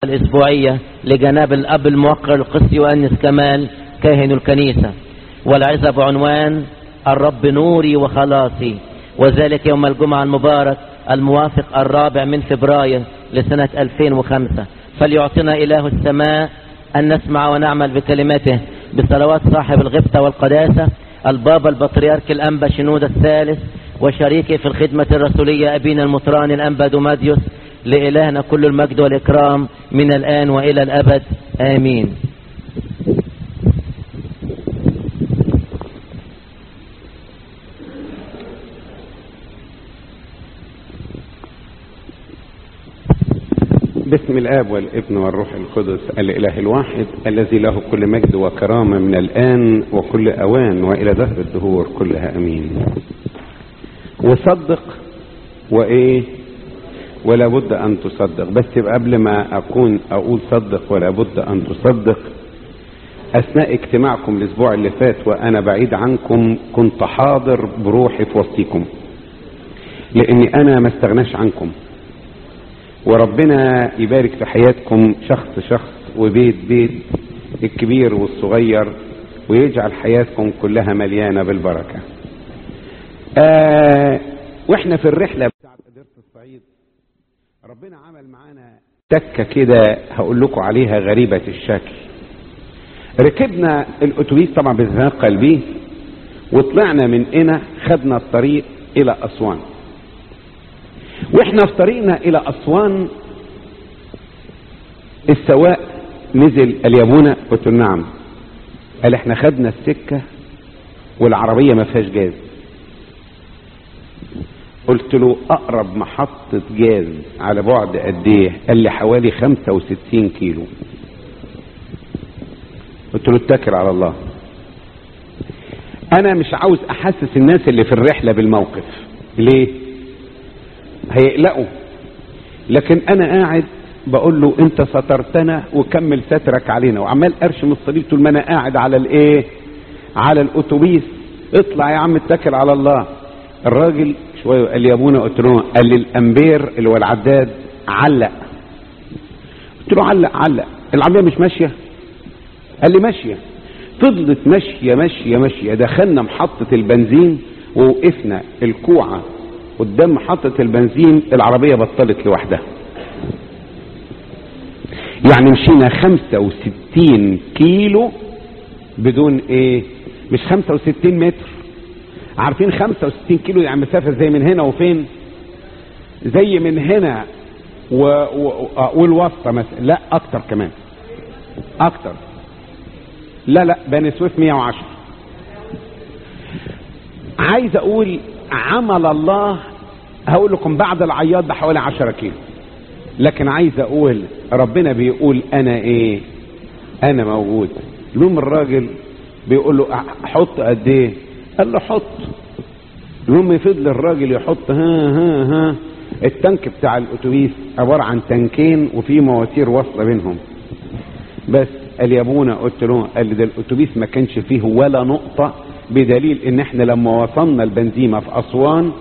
الأسبوعية لجناب الأب الموقر القسي وأنس كمال كاهن الكنيسة والعظة بعنوان الرب نوري وخلاصي وذلك يوم الجمعة المبارك الموافق الرابع من فبراير لسنة 2005 فليعطنا إله السماء أن نسمع ونعمل بكلمته بصلوات صاحب الغبطة والقداسة البابا البطريرك الأنبا شنود الثالث وشريكي في الخدمة الرسولية أبينا المطران الأنبا دوماديوس لإلهنا كل المجد والإكرام من الآن وإلى الأبد آمين باسم الاب والابن والروح القدس الاله الواحد الذي له كل مجد وكرامه من الان وكل اوان والى دهر الدهور كلها امين وصدق وايه ولا بد ان تصدق بس يبقى قبل ما اكون اقول صدق ولا بد ان تصدق اثناء اجتماعكم الاسبوع اللي فات وانا بعيد عنكم كنت حاضر بروحي في وسطكم لاني انا ما استغناش عنكم وربنا يبارك في حياتكم شخص شخص وبيت بيت الكبير والصغير ويجعل حياتكم كلها مليانة بالبركة آه واحنا في الرحلة بتاعت قدرة الصعيد ربنا عمل معانا تكة كده هقول لكم عليها غريبة الشكل ركبنا الاتوبيس طبعا بنتنقل بيه وطلعنا من هنا خدنا الطريق الى اسوان واحنا في طريقنا الى اسوان السواق نزل اليابونة قلت له نعم قال احنا خدنا السكة والعربية ما فيهاش جاز قلت له اقرب محطة جاز على بعد قد ايه قال لي حوالي 65 كيلو قلت له اتكل على الله انا مش عاوز احسس الناس اللي في الرحلة بالموقف ليه هيقلقوا لكن انا قاعد بقول له انت سترتنا وكمل سترك علينا وعمال ارشم الصليب طول ما انا قاعد على الايه على الاتوبيس اطلع يا عم اتكل على الله الراجل شويه قال لي يا ابونا قلت له قال لي الامبير اللي هو العداد علق قلت له علق علق العربيه مش ماشيه قال لي ماشيه فضلت ماشيه ماشيه ماشيه دخلنا محطه البنزين ووقفنا الكوعه قدام محطة البنزين العربية بطلت لوحدها يعني مشينا 65 كيلو بدون ايه مش 65 متر عارفين 65 كيلو يعني مسافة زي من هنا وفين زي من هنا و... و... والوسطى مثلا لا اكتر كمان اكتر لا لا بني سويف 110 عايز اقول عمل الله هقول لكم بعد العياط ده حوالي 10 كيلو لكن عايز اقول ربنا بيقول انا ايه انا موجود لوم الراجل بيقول له حط قد ايه قال له حط لوم فضل الراجل يحط ها ها ها التانك بتاع الاتوبيس عباره عن تانكين وفي مواتير واصله بينهم بس قال يا ابونا قلت له قال لي ده الاتوبيس ما كانش فيه ولا نقطه بدليل ان احنا لما وصلنا البنزيمه في اسوان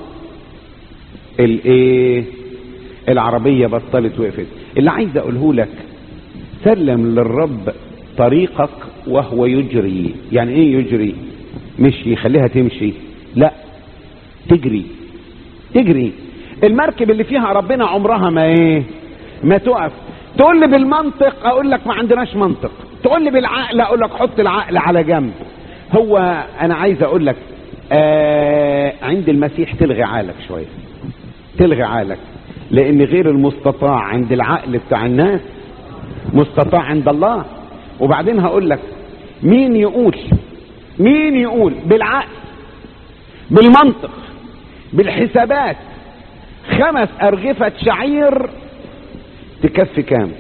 الايه العربيه بطلت وقفت اللي عايز اقوله لك سلم للرب طريقك وهو يجري يعني ايه يجري مش يخليها تمشي لا تجري تجري المركب اللي فيها ربنا عمرها ما ايه ما تقف تقول لي بالمنطق اقول لك ما عندناش منطق تقول لي بالعقل اقول لك حط العقل على جنب هو انا عايز اقول لك آه عند المسيح تلغي عقلك شويه تلغي عقلك لان غير المستطاع عند العقل بتاع الناس مستطاع عند الله وبعدين هقول لك مين يقول مين يقول بالعقل بالمنطق بالحسابات خمس ارغفة شعير تكفي كام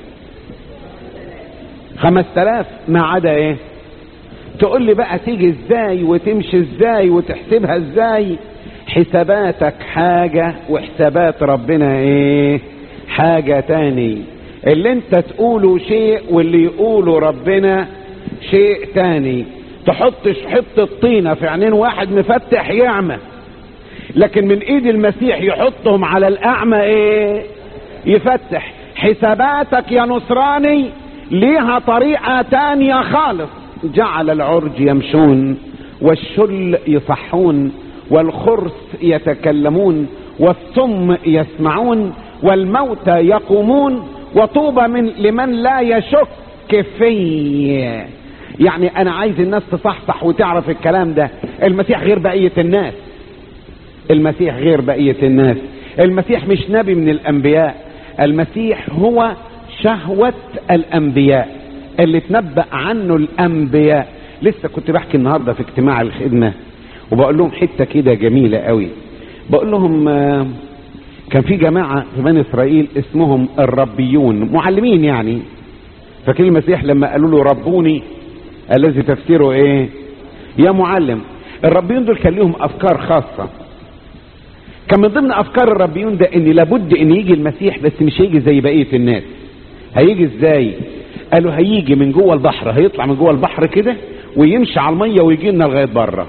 خمس تلاف ما عدا ايه تقول لي بقى تيجي ازاي وتمشي ازاي وتحسبها ازاي حساباتك حاجة وحسابات ربنا ايه حاجة تاني اللي انت تقوله شيء واللي يقوله ربنا شيء تاني تحطش حتة طينة في عينين واحد مفتح يعمى لكن من ايد المسيح يحطهم على الاعمى ايه يفتح حساباتك يا نصراني ليها طريقة تانية خالص جعل العرج يمشون والشل يصحون والخرس يتكلمون والصم يسمعون والموتى يقومون وطوبى من لمن لا يشك في يعني انا عايز الناس تصحصح وتعرف الكلام ده المسيح غير بقية الناس المسيح غير بقية الناس المسيح مش نبي من الانبياء المسيح هو شهوة الانبياء اللي تنبأ عنه الانبياء لسه كنت بحكي النهاردة في اجتماع الخدمة وبقول لهم حتة كده جميلة قوي بقول لهم آه، كان في جماعة في بني اسرائيل اسمهم الربيون معلمين يعني فاكرين المسيح لما قالوا له ربوني الذي تفسيره ايه يا معلم الربيون دول كان لهم افكار خاصة كان من ضمن افكار الربيون ده ان لابد ان يجي المسيح بس مش هيجي زي بقية الناس هيجي ازاي قالوا هيجي من جوه البحر هيطلع من جوه البحر كده ويمشي على المية ويجي لنا لغاية بره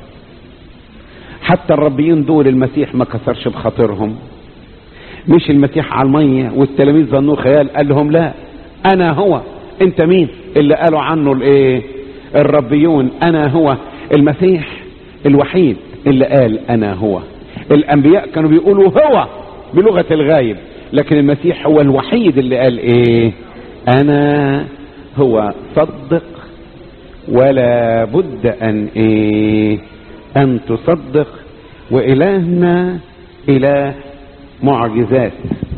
حتى الربيين دول المسيح ما كسرش بخاطرهم مش المسيح على المية والتلاميذ ظنوه خيال قال لهم لا انا هو انت مين اللي قالوا عنه الايه الربيون انا هو المسيح الوحيد اللي قال انا هو الانبياء كانوا بيقولوا هو بلغة الغايب لكن المسيح هو الوحيد اللي قال ايه انا هو صدق ولا بد ان ايه ان تصدق والهنا اله معجزات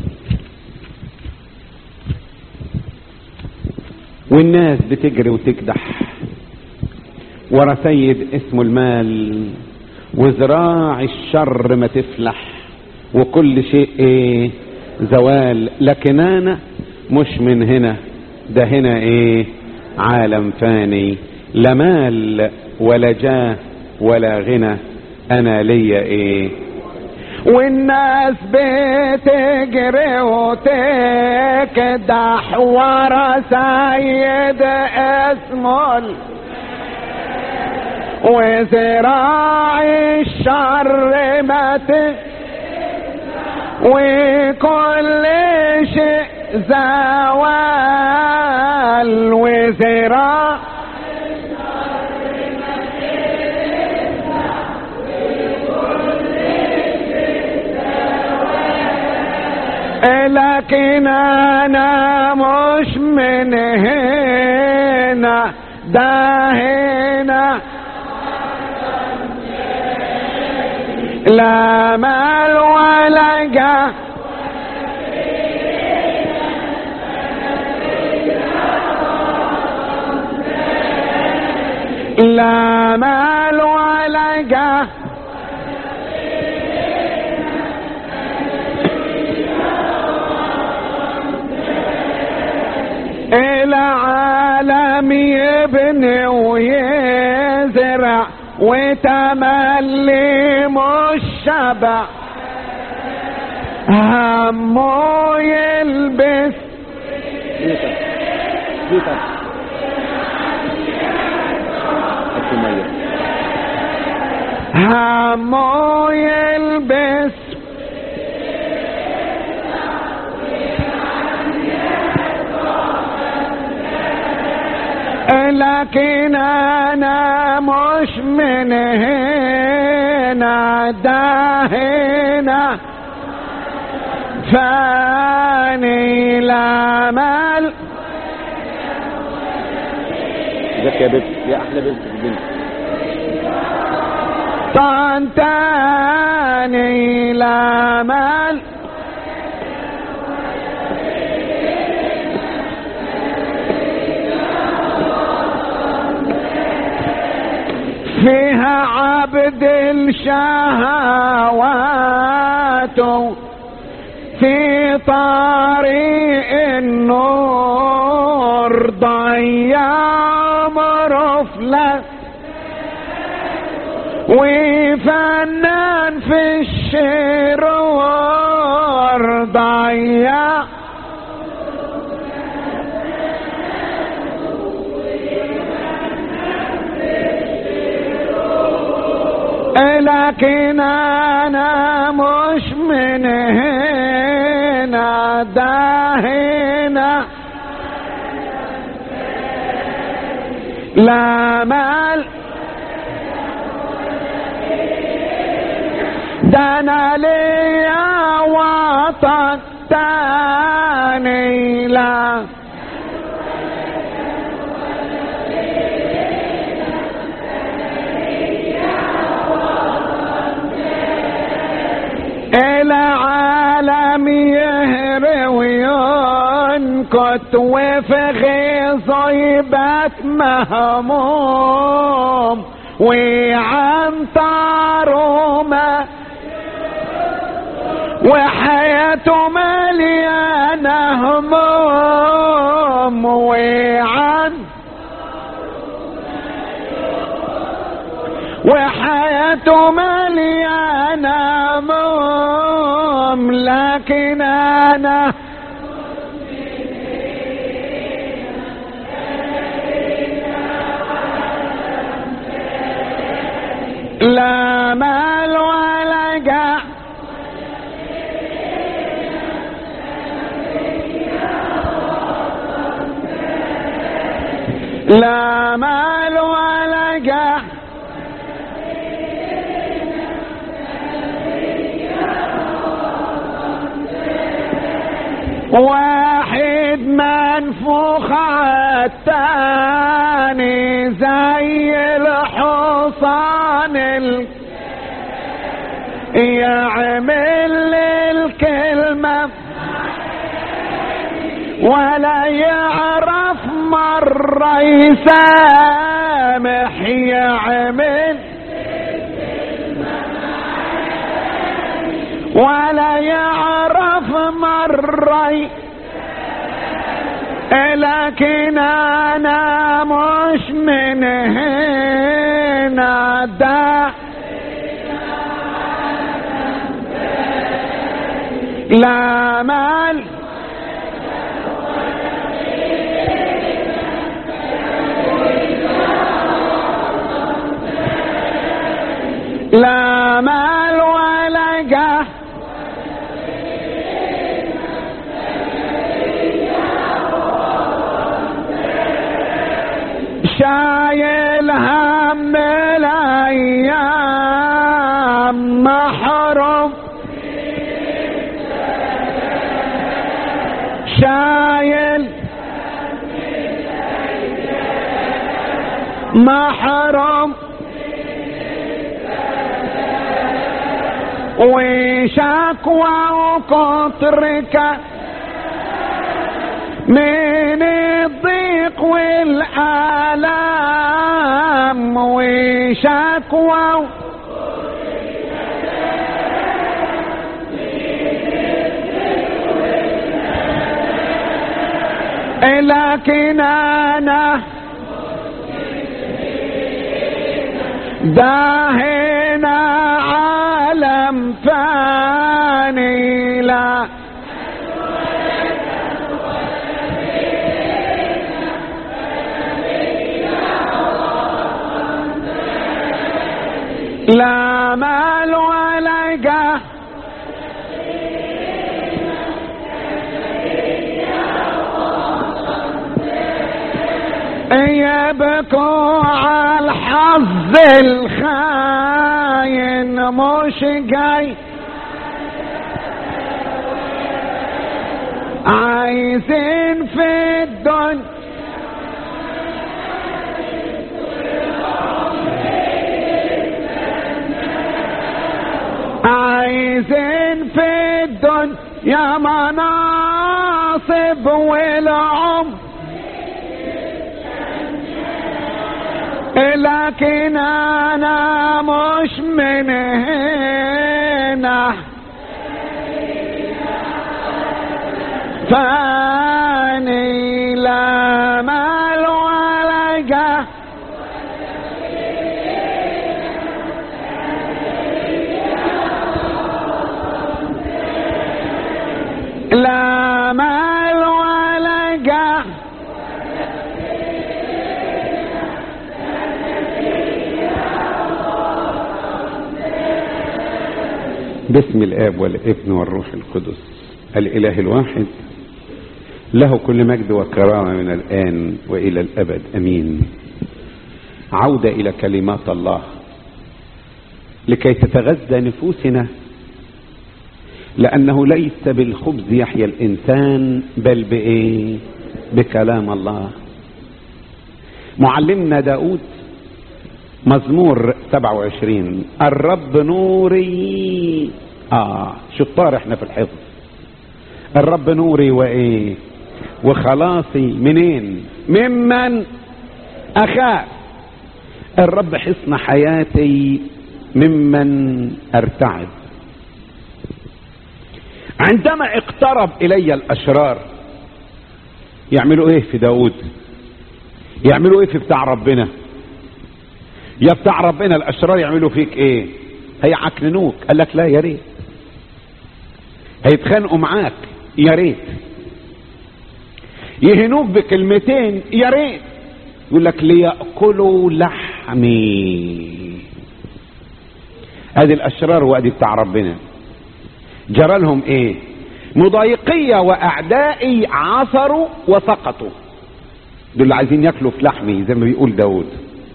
والناس بتجري وتكدح ورا سيد اسمه المال وذراع الشر ما تفلح وكل شيء ايه زوال لكن انا مش من هنا ده هنا ايه عالم فاني لا مال ولا جاه ولا غنى انا ليا ايه والناس بتجري وتكدح ورا سيد اسمه ال- وذراع الشر مات وكل شيء زوال وذراع لكن انا مش من هنا ده هنا لا مال ولا جاه لا مال ولا جاه العالم يبني ويزرع وتملي مش شبع همه يلبس همه يلبس لكن انا مش من هنا ده هنا فاني لا مال ازيك يا بنت يا احلى بنت في الدنيا طنتاني لا مال فيها عبد الشهوات في طريق النور ضيع مرفلة وفنان في الشرور ضيع لكن انا مش من هنا داهنا لا مال دنا لي وطن تاني لا العالم يهري وينكت وفي غيظيبة مهموم وعنتر وما وحياته مليانة هموم وعن وحياته مليانة هموم لكن أنا لا مال ولا جاه لا مال ولا جاه واحد منفوخ عالتاني زي الحصان ال... يعمل الكلمة ولا يعرف مرة يسامح يعمل ولا يعرف مرة ي- لكن انا مش من هنا ده لا مال لا مال ولا جاه شايل هم الايام محروم شايل محروم وشكوى وكترك من الضيق والآلام وشكوى لكن أنا ده هنا عالم فاني لا لا مال ولا جاه يبكوا على الحظ الخاين مش جاي عايزين في الدنيا عايزين في الدنيا مناصب والعمر لكن انا مش من هنا فاني لا مال ولا جاه لا مال ولا جاه باسم الاب والابن والروح القدس الإله الواحد له كل مجد وكرامة من الآن وإلى الأبد أمين عودة إلى كلمات الله لكي تتغذى نفوسنا لأنه ليس بالخبز يحيا الإنسان بل بإيه بكلام الله معلمنا داود مزمور 27 الرب نوري آه شطار احنا في الحفظ الرب نوري وإيه وخلاصي منين ممن أخاف الرب حصن حياتي ممن ارتعب عندما اقترب الي الاشرار يعملوا ايه في داود يعملوا ايه في بتاع ربنا يا بتاع ربنا الاشرار يعملوا فيك ايه هيعكننوك قال لك لا يا ريت هيتخانقوا معاك يا ريت يهنوك بكلمتين يا ريت يقول لك ليأكلوا لحمي ادي الاشرار وادي بتاع ربنا جرى لهم ايه مضايقية واعدائي عثروا وسقطوا دول اللي عايزين ياكلوا في لحمي زي ما بيقول داود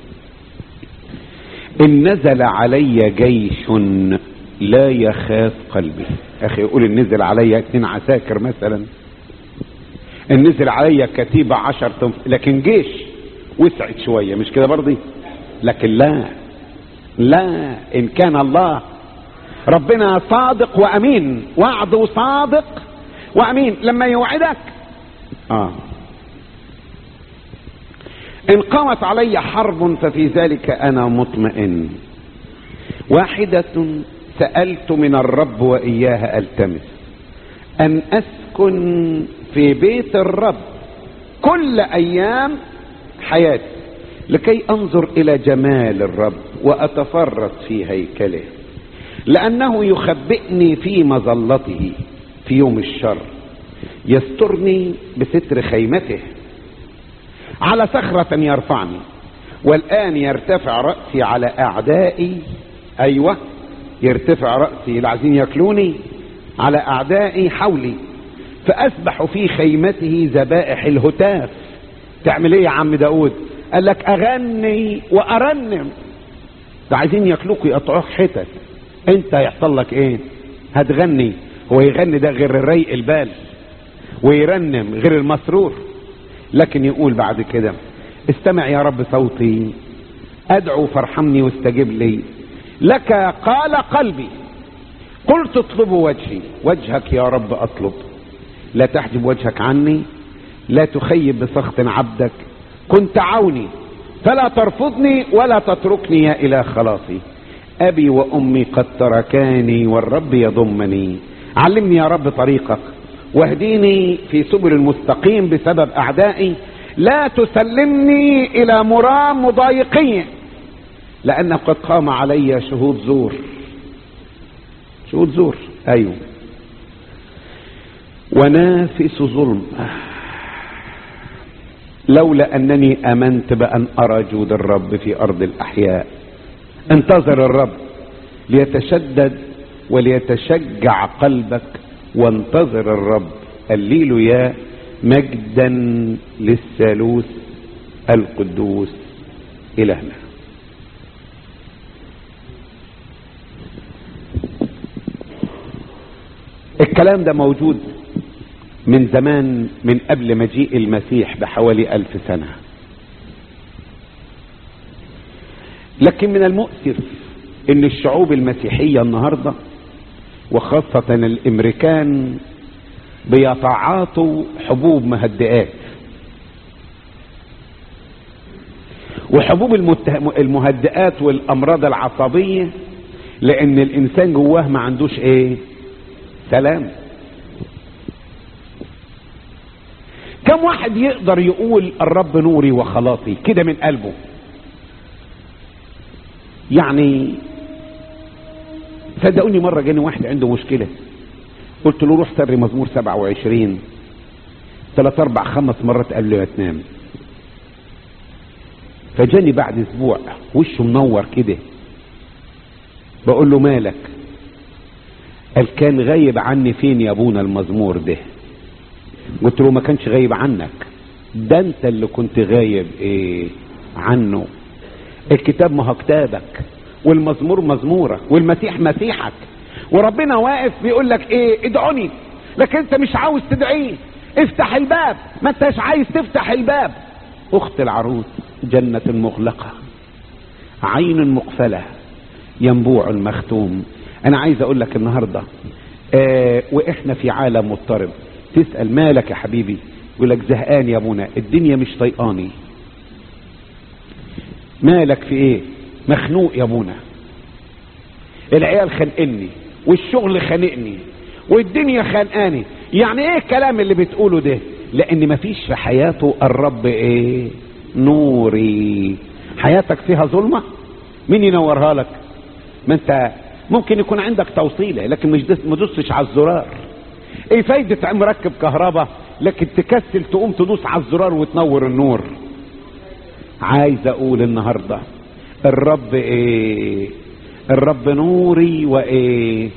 ان نزل علي جيش لا يخاف قلبي اخي يقول ان نزل علي اتنين عساكر مثلا ان نزل علي كتيبة عشر تنف... لكن جيش وسعت شوية مش كده برضي لكن لا لا ان كان الله ربنا صادق وامين وعده صادق وامين لما يوعدك اه ان قامت علي حرب ففي ذلك انا مطمئن واحدة سألت من الرب وإياها ألتمس أن أسكن في بيت الرب كل أيام حياتي لكي أنظر إلى جمال الرب وأتفرس في هيكله لأنه يخبئني في مظلته في يوم الشر يسترني بستر خيمته على صخرة يرفعني والآن يرتفع رأسي على أعدائي أيوة يرتفع رأسي اللي عايزين ياكلوني على أعدائي حولي فأسبح في خيمته ذبائح الهتاف تعمل ايه يا عم داود قال لك أغني وأرنم ده عايزين ياكلوك ويقطعوك حتت انت يحصل لك ايه هتغني هو يغني ده غير الريق البال ويرنم غير المسرور لكن يقول بعد كده استمع يا رب صوتي ادعو فارحمني واستجب لي لك قال قلبي قلت اطلب وجهي وجهك يا رب اطلب لا تحجب وجهك عني لا تخيب بسخط عبدك كنت عوني فلا ترفضني ولا تتركني يا اله خلاصي ابي وامي قد تركاني والرب يضمني علمني يا رب طريقك واهديني في سبل المستقيم بسبب اعدائي لا تسلمني الى مرام مضايقين لان قد قام علي شهود زور شهود زور ايوه ونافس ظلم لولا انني امنت بان ارى جود الرب في ارض الاحياء انتظر الرب ليتشدد وليتشجع قلبك وانتظر الرب الليل يا مجدا للثالوث القدوس الهنا الكلام ده موجود من زمان من قبل مجيء المسيح بحوالي ألف سنة لكن من المؤسف ان الشعوب المسيحية النهاردة وخاصة الامريكان بيتعاطوا حبوب مهدئات وحبوب المهدئات والامراض العصبية لان الانسان جواه ما عندوش ايه سلام كم واحد يقدر يقول الرب نوري وخلاصي كده من قلبه يعني صدقوني مرة جاني واحد عنده مشكلة قلت له روح سري مزمور 27 ثلاث اربع خمس مرات قبل ما تنام فجاني بعد اسبوع وشه منور كده بقول له مالك قال كان غايب عني فين يا ابونا المزمور ده قلت له ما كانش غايب عنك ده انت اللي كنت غايب ايه عنه الكتاب ما هو كتابك والمزمور مزمورك والمسيح مسيحك وربنا واقف بيقول لك ايه ادعوني لكن انت مش عاوز تدعيه افتح الباب ما انتش عايز تفتح الباب اخت العروس جنة مغلقة عين مقفلة ينبوع مختوم انا عايز اقول لك النهاردة آه واحنا في عالم مضطرب تسأل مالك يا حبيبي يقول لك زهقان يا ابونا الدنيا مش طيقاني مالك في ايه مخنوق يا ابونا العيال خانقني والشغل خانقني والدنيا خانقاني يعني ايه الكلام اللي بتقوله ده لان مفيش في حياته الرب ايه نوري حياتك فيها ظلمة مين ينورها لك ما انت ممكن يكون عندك توصيلة لكن مش دس مدوسش على الزرار ايه فايدة مركب كهرباء لكن تكسل تقوم تدوس على الزرار وتنور النور عايز اقول النهاردة الرب ايه الرب نوري وايه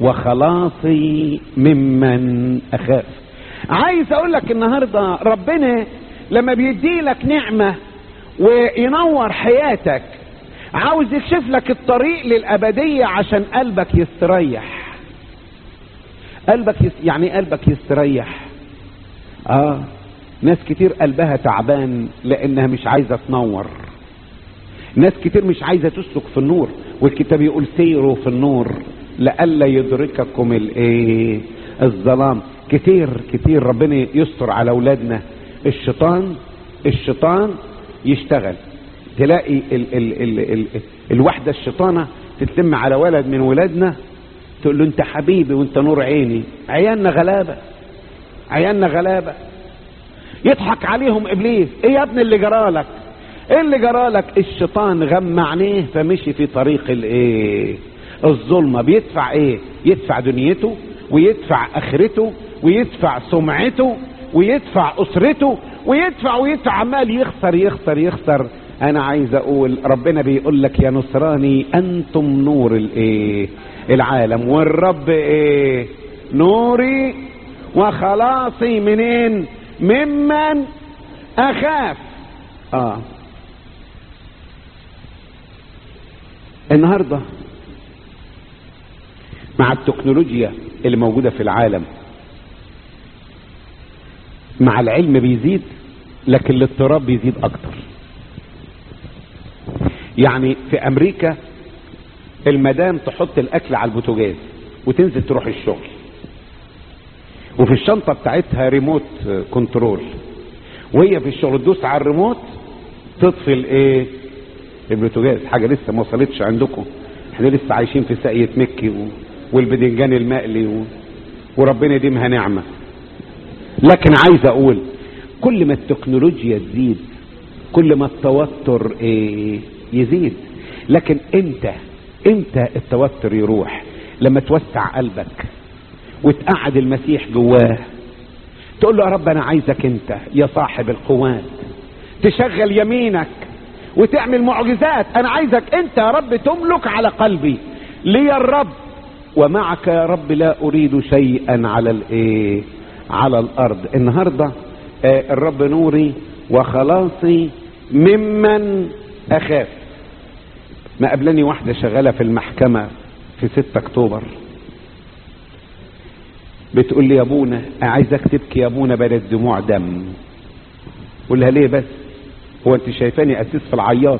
وخلاصي ممن اخاف عايز اقول لك النهارده ربنا لما بيدي لك نعمه وينور حياتك عاوز يكشف لك الطريق للابديه عشان قلبك يستريح قلبك يس... يعني قلبك يستريح اه ناس كتير قلبها تعبان لانها مش عايزه تنور ناس كتير مش عايزه تسلك في النور والكتاب يقول سيروا في النور لئلا يدرككم الايه الظلام كتير كتير ربنا يستر على اولادنا الشيطان الشيطان يشتغل تلاقي ال ال ال ال الواحده الشيطانه تتلم على ولد من ولادنا تقول له انت حبيبي وانت نور عيني عيالنا غلابه عيالنا غلابه يضحك عليهم ابليس ايه يا ابني اللي جرالك ايه اللي جرالك الشيطان غم عينيه فمشي في طريق الايه الظلمه بيدفع ايه يدفع دنيته ويدفع اخرته ويدفع سمعته ويدفع اسرته ويدفع ويدفع عمال يخسر يخسر يخسر انا عايز اقول ربنا بيقول لك يا نصراني انتم نور الايه العالم والرب ايه نوري وخلاصي منين ممن اخاف اه النهارده مع التكنولوجيا اللي موجوده في العالم مع العلم بيزيد لكن الاضطراب بيزيد اكتر يعني في امريكا المدام تحط الاكل على البوتاجاز وتنزل تروح الشغل وفي الشنطه بتاعتها ريموت كنترول وهي في الشغل تدوس على الريموت تطفي الايه البوتاجاز حاجه لسه ما وصلتش عندكم احنا لسه عايشين في ساقية مكي و... والبدنجان المقلي و... وربنا يديمها نعمه لكن عايز اقول كل ما التكنولوجيا تزيد كل ما التوتر ايه يزيد لكن امتى امتى التوتر يروح لما توسع قلبك وتقعد المسيح جواه تقول له يا رب انا عايزك انت يا صاحب القوات تشغل يمينك وتعمل معجزات انا عايزك انت يا رب تملك على قلبي لي الرب ومعك يا رب لا اريد شيئا على الايه على الارض النهارده آه الرب نوري وخلاصي ممن اخاف ما قبلني واحده شغاله في المحكمه في 6 اكتوبر بتقول لي يا ابونا عايزك تبكي يا ابونا بدل دموع دم قول لها ليه بس هو انت شايفاني اسيس في العياط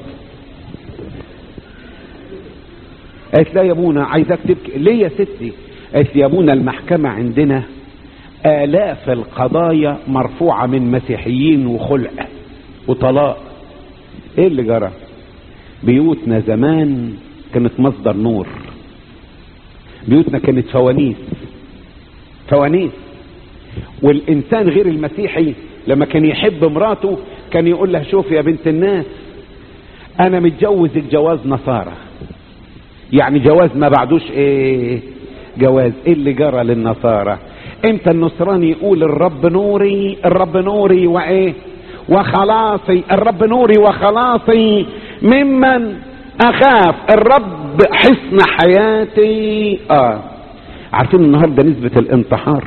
قالت لا يا ابونا عايزك تبكي ليه يا ستي قالت لي يا ابونا المحكمه عندنا آلاف القضايا مرفوعة من مسيحيين وخلع وطلاق ايه اللي جرى بيوتنا زمان كانت مصدر نور بيوتنا كانت فوانيس فوانيس والانسان غير المسيحي لما كان يحب مراته كان يقول لها شوف يا بنت الناس انا متجوزك جواز نصارى يعني جواز ما بعدوش ايه جواز ايه اللي جرى للنصارى امتى النصراني يقول الرب نوري الرب نوري وايه وخلاصي الرب نوري وخلاصي ممن اخاف الرب حصن حياتي اه عارفين النهارده نسبة الانتحار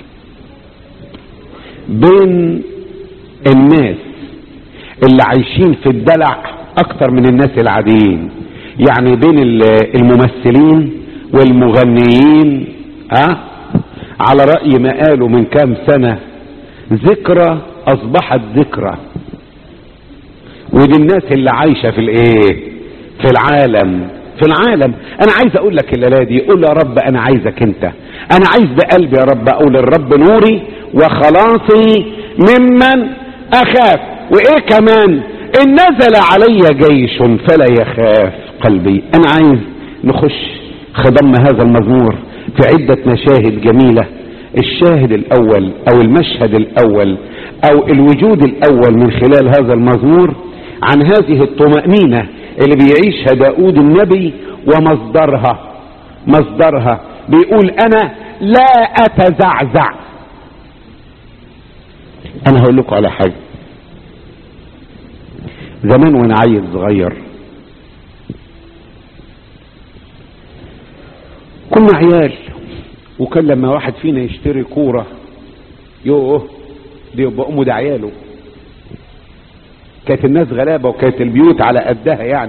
بين الناس اللي عايشين في الدلع اكتر من الناس العاديين يعني بين ال- الممثلين والمغنيين اه على رأي ما قالوا من كام سنة ذكرى اصبحت ذكرى ودي الناس اللي عايشة في الايه في العالم في العالم انا عايز اقول لك الليله دي قول يا رب انا عايزك انت انا عايز بقلبي يا رب اقول الرب نوري وخلاصي ممن اخاف وايه كمان ان نزل علي جيش فلا يخاف قلبي انا عايز نخش خضم هذا المزمور في عدة مشاهد جميلة الشاهد الاول او المشهد الاول او الوجود الاول من خلال هذا المزمور عن هذه الطمأنينة اللي بيعيشها داود النبي ومصدرها مصدرها بيقول انا لا اتزعزع انا هقول لكم على حاجة زمان وانا عيل صغير كنا عيال وكان لما واحد فينا يشتري كورة يوه دي يبقى امه ده عياله كانت الناس غلابة وكانت البيوت على قدها يعني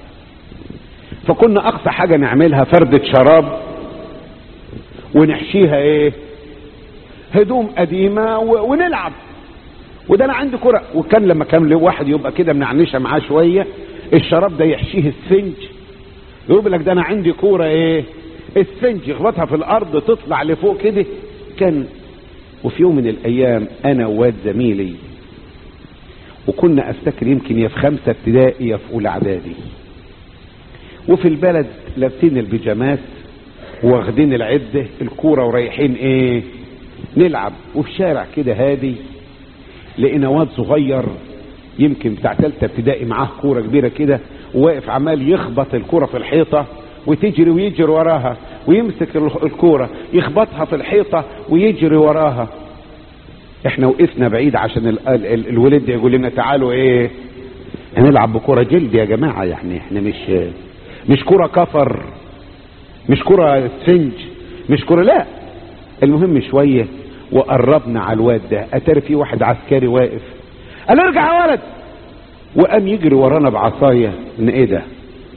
فكنا اقصى حاجة نعملها فردة شراب ونحشيها ايه هدوم قديمة و... ونلعب وده انا عندي كرة وكان لما كان واحد يبقى كده منعنشة معاه شوية الشراب ده يحشيه السفنج يقول لك ده انا عندي كورة ايه السفنج يخبطها في الارض تطلع لفوق كده كان وفي يوم من الايام انا وواد زميلي وكنا افتكر يمكن يا في خمسة ابتدائي يا في اولى اعدادي وفي البلد لابسين البيجامات واخدين العدة الكورة ورايحين ايه نلعب وفي شارع كده هادي لقينا واد صغير يمكن بتاع تالتة ابتدائي معاه كورة كبيرة كده وواقف عمال يخبط الكورة في الحيطة وتجري ويجري وراها ويمسك ال- الكورة يخبطها في الحيطة ويجري وراها احنا وقفنا بعيد عشان ال ال ال الولد ده يقول لنا تعالوا ايه هنلعب بكرة جلد يا جماعة يعني احنا مش مش كرة كفر مش كرة سفنج مش كرة لا المهم شوية وقربنا على الواد ده اتاري في واحد عسكري واقف قال ارجع يا ولد وقام يجري ورانا بعصاية ان ايه ده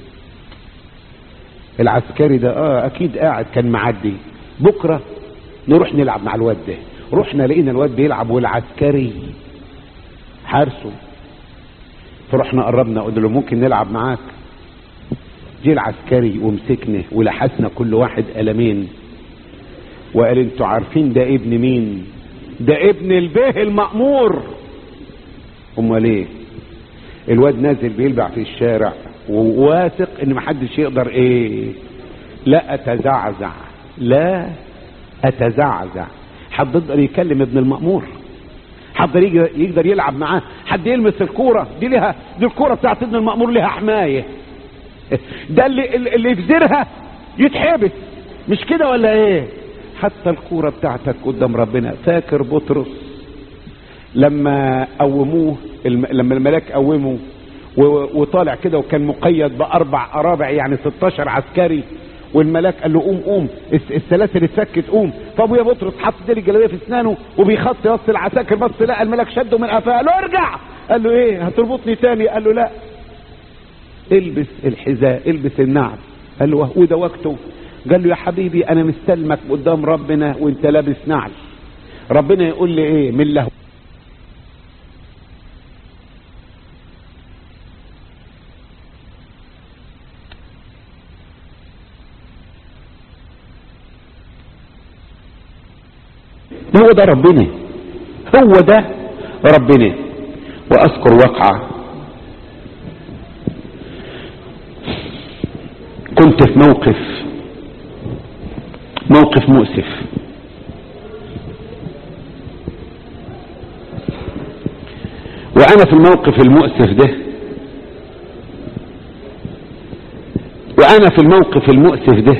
العسكري ده اه اكيد قاعد كان معدي بكرة نروح نلعب مع الواد ده رحنا لقينا الواد بيلعب والعسكري حارسه فرحنا قربنا قلنا له ممكن نلعب معاك جه العسكري ومسكنا ولحسنا كل واحد قلمين وقال انتوا عارفين ده ابن مين ده ابن البيه المأمور امال ايه الواد نازل بيلبع في الشارع وواثق ان محدش يقدر ايه لا اتزعزع لا اتزعزع حد يقدر يكلم ابن المأمور حد يقدر يقدر يلعب معاه حد يلمس الكورة دي لها دي الكورة بتاعت ابن المأمور لها حماية ده اللي اللي يفزرها يتحبس مش كده ولا ايه حتى الكورة بتاعتك قدام ربنا فاكر بطرس لما قوموه الم... لما الملاك قومه و... وطالع كده وكان مقيد باربع ارابع يعني 16 عسكري والملاك قال له قوم قوم الس- السلاسل اتفكت قوم فابويا بطرس حط ديل الجلابيه في اسنانه وبيخط يص العساكر بص لقى الملاك شده من قفاه قال له ارجع قال له ايه هتربطني تاني قال له لا البس الحذاء البس النعل قال له وده وقته قال له يا حبيبي انا مستلمك قدام ربنا وانت لابس نعل ربنا يقول لي ايه من له هو ده ربنا هو ده ربنا واذكر وقعه كنت في موقف موقف مؤسف وانا في الموقف المؤسف ده وانا في الموقف المؤسف ده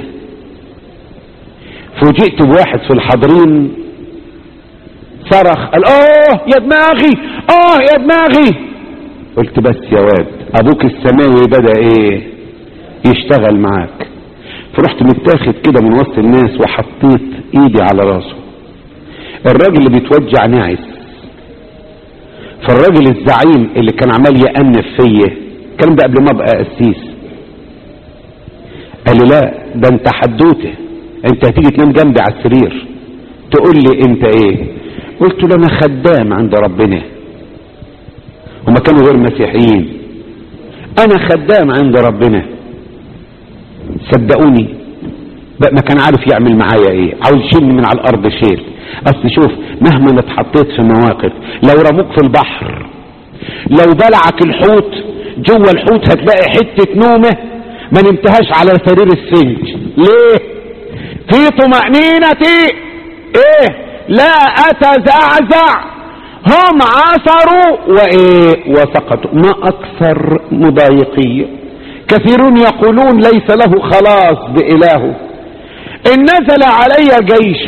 فوجئت بواحد في الحاضرين صرخ قال اه يا دماغي اه يا دماغي قلت بس يا واد ابوك السماوي بدا ايه يشتغل معاك فرحت متاخد كده من وسط الناس وحطيت ايدي على راسه الراجل اللي بيتوجع ناعس فالراجل الزعيم اللي كان عمال يأنف فيا الكلام ده قبل ما ابقى قسيس قال لي لا ده انت حدوته انت هتيجي تنام جنبي على السرير تقول لي انت ايه قلت له انا خدام عند ربنا هما كانوا غير مسيحيين انا خدام عند ربنا صدقوني بقى ما كان عارف يعمل معايا ايه عاوز يشيلني من على الارض شيل اصل شوف مهما انا اتحطيت في مواقف لو رموك في البحر لو بلعك الحوت جوه الحوت هتلاقي حتة نومة ما نمتهاش على سرير السنج ليه في طمأنينتي ايه لا اتزعزع هم عثروا وايه وسقطوا ما اكثر مضايقية كثيرون يقولون ليس له خلاص بإلهه إن نزل علي جيش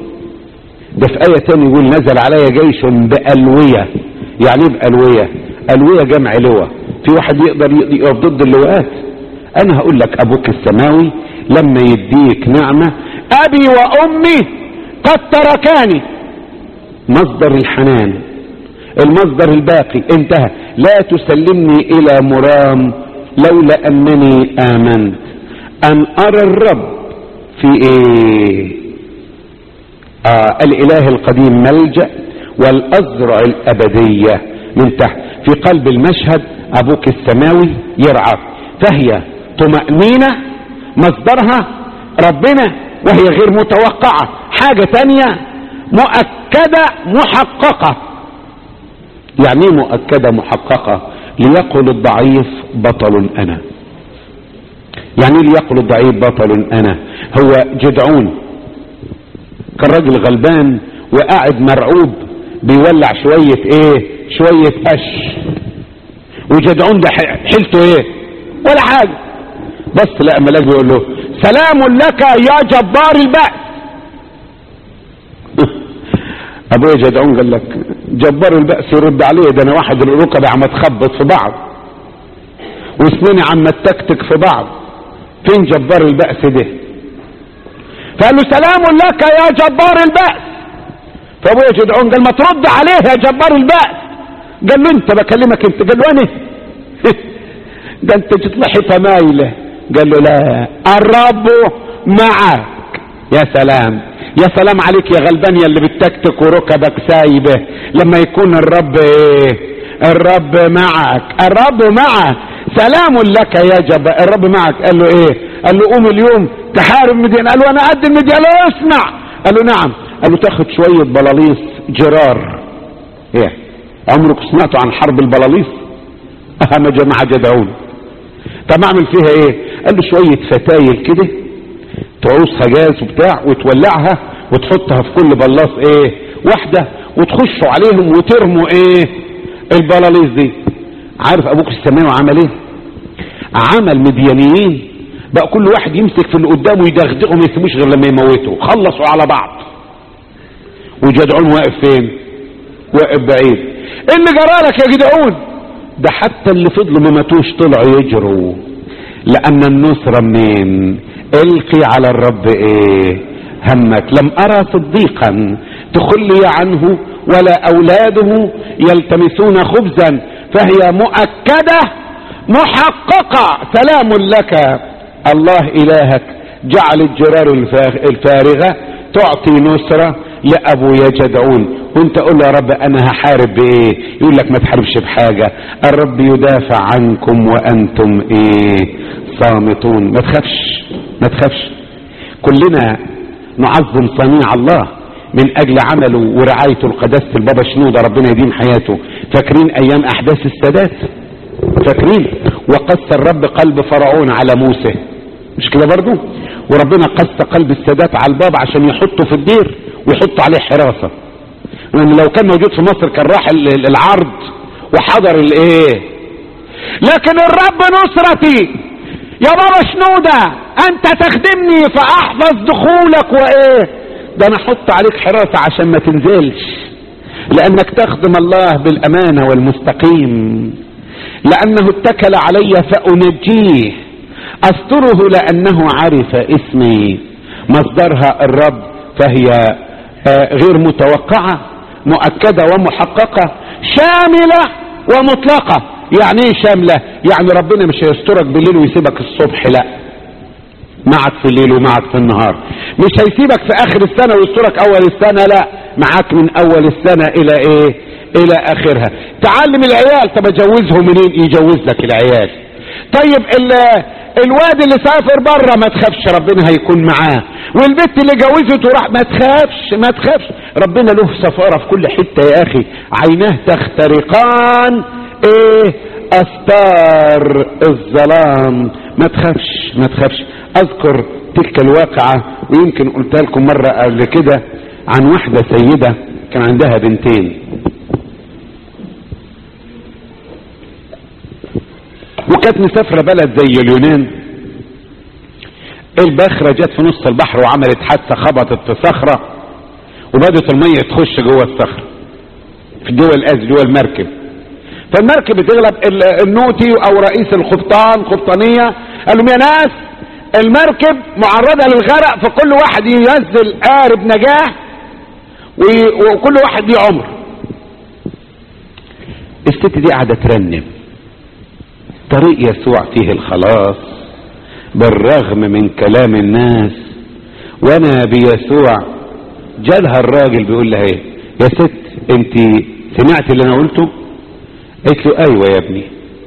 ده في آية تاني يقول نزل علي جيش بألوية يعني ايه بألوية ألوية جمع لواء في واحد يقدر يقف ضد اللواءات أنا هقول لك أبوك السماوي لما يديك نعمة أبي وأمي قد تركاني مصدر الحنان المصدر الباقي انتهى لا تسلمني إلى مرام لولا أنني آمنت أن أرى الرب في إيه آه الإله القديم ملجأ والأزرع الأبدية من تحت في قلب المشهد أبوك السماوي يرعى فهي طمأنينة مصدرها ربنا وهي غير متوقعة حاجة تانية مؤكدة محققة يعني ايه مؤكدة محققة ليقل الضعيف بطل أنا يعني ايه ليقل الضعيف بطل أنا هو جدعون كان راجل غلبان وقاعد مرعوب بيولع شوية ايه شوية قش وجدعون ده حيلته ايه ولا حاجة بس لا ملاك بيقول له سلام لك يا جبار البأس ابويا جدعون قال لك جبار البأس يرد عليه ده انا واحد الركب عم تخبط في بعض وسنيني عم تكتك في بعض فين جبار البأس ده فقال له سلام لك يا جبار البأس فابويا جدعون قال ما ترد عليه يا جبار البأس قال له انت بكلمك انت قال له انا ده انت تطلعي مايله قال له لا الرب معك يا سلام يا سلام عليك يا غلبان يا اللي بتكتك وركبك سايبه لما يكون الرب ايه الرب معك الرب معك سلام لك يا جبا الرب معك قال له ايه قال له قوم اليوم تحارب مدين قال له انا قد المدين قال له اسمع قال له نعم قال له تاخد شوية بلاليص جرار ايه عمرك سمعتوا عن حرب البلاليص اهم جماعة جدعون طب اعمل فيها ايه قال له شوية فتايل كده تعوزها جاز وبتاع وتولعها وتحطها في كل بلاص ايه واحدة وتخشوا عليهم وترموا ايه البلاليص دي عارف ابوك السماوي عمل ايه عمل مديانيين بقى كل واحد يمسك في اللي قدامه يدغدغه ما يسيبوش غير لما يموته خلصوا على بعض وجدعون واقف فين واقف بعيد ايه اللي جرالك يا جدعون ده حتى اللي فضلوا ما ماتوش طلعوا يجروا لان النصرة منين القي على الرب ايه همك لم ارى صديقا تخلي عنه ولا اولاده يلتمسون خبزا فهي مؤكدة محققة سلام لك الله الهك جعل الجرار الفارغة تعطي نصرة لابويا جدعون وانت قول له يا رب انا هحارب بايه يقول لك ما تحاربش بحاجة الرب يدافع عنكم وانتم ايه صامتون ما تخافش ما تخافش كلنا نعظم صنيع الله من اجل عمله ورعايته القداسة البابا شنودة ربنا يديم حياته فاكرين ايام احداث السادات فاكرين وقص الرب قلب فرعون على موسى مش كده برضو وربنا قص قلب السادات على الباب عشان يحطه في الدير ويحط عليه حراسة لان لو كان موجود في مصر كان راح العرض وحضر الايه لكن الرب نصرتي يا بابا شنودة انت تخدمني فاحفظ دخولك وايه ده انا احط عليك حراسة عشان ما تنزلش لانك تخدم الله بالامانة والمستقيم لانه اتكل علي فانجيه استره لانه عرف اسمي مصدرها الرب فهي آه، غير متوقعة مؤكدة ومحققة شاملة ومطلقة يعني ايه شاملة يعني ربنا مش هيسترك بالليل ويسيبك الصبح لا معك في الليل ومعك في النهار مش هيسيبك في اخر السنة ويسترك اول السنة لا معاك من اول السنة الى ايه الى اخرها تعلم العيال طب اجوزهم منين يجوز لك العيال طيب ال- الواد اللي سافر بره ما تخافش ربنا هيكون معاه والبنت اللي جوزته راح ما تخافش ما تخافش ربنا له سفارة في كل حتة يا اخي عيناه تخترقان ايه استار الظلام ما تخافش ما تخافش اذكر تلك الواقعة ويمكن قلتها لكم مرة قبل كده عن واحدة سيدة كان عندها بنتين وكانت مسافرة بلد زي اليونان البخرة جت في نص البحر وعملت حادثة خبطت في صخرة وبدت المية تخش جوه الصخرة في جوه الأز جوه المركب فالمركب بتغلب ال- النوتي او رئيس القبطان قبطانية قال لهم يا ناس المركب معرضة للغرق فكل واحد ينزل قارب نجاة وي- وكل واحد ليه عمر الست دي قاعدة ترنم طريق يسوع فيه الخلاص بالرغم من كلام الناس وانا بيسوع جالها الراجل بيقول لها ايه يا ست انت سمعت اللي انا قلته قالت له ايوه يا ابني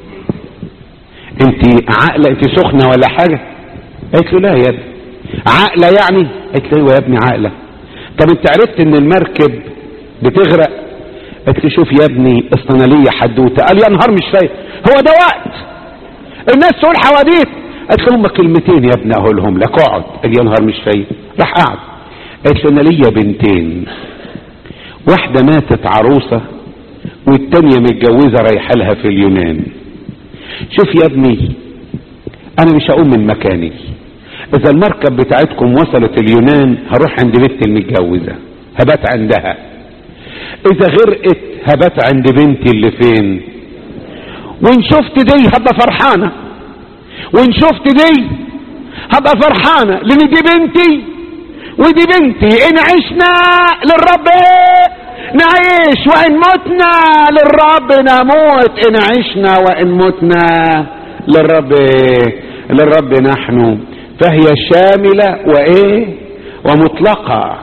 انت عاقله انت سخنه ولا حاجه قالت له لا يا ابني عاقله يعني قالت له ايوه يا ابني عاقله طب انت عرفت ان المركب بتغرق قالت له شوف يا ابني اصل انا ليا حدوته قال يا نهار مش فايق هو ده وقت الناس تقول حواديت قالت له هم كلمتين يا ابني اقولهم لك اقعد قال يا نهار مش فايق راح قعد قالت له انا ليا بنتين واحده ماتت عروسه والتانية متجوزة رايحة لها في اليونان شوف يا ابني انا مش هقوم من مكاني اذا المركب بتاعتكم وصلت اليونان هروح عند بنتي المتجوزة هبات عندها اذا غرقت هبات عند بنتي اللي فين وان شفت دي هبقى فرحانة وان شفت دي هبقى فرحانة لان دي بنتي ودي بنتي ان عشنا للرب نعيش وان متنا للرب نموت ان عشنا وان متنا للرب للرب نحن فهي شاملة وايه ومطلقة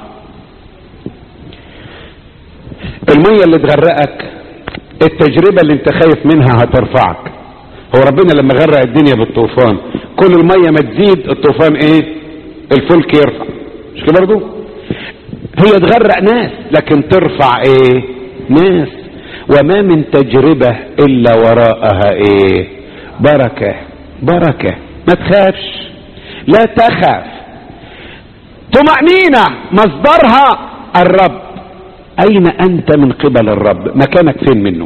المية اللي تغرقك التجربة اللي انت خايف منها هترفعك هو ربنا لما غرق الدنيا بالطوفان كل المية ما تزيد الطوفان ايه الفلك يرفع مش كده برضو هي تغرق ناس لكن ترفع ايه ناس وما من تجربة الا وراءها ايه بركة بركة ما تخافش لا تخاف طمأنينة مصدرها الرب اين انت من قبل الرب مكانك فين منه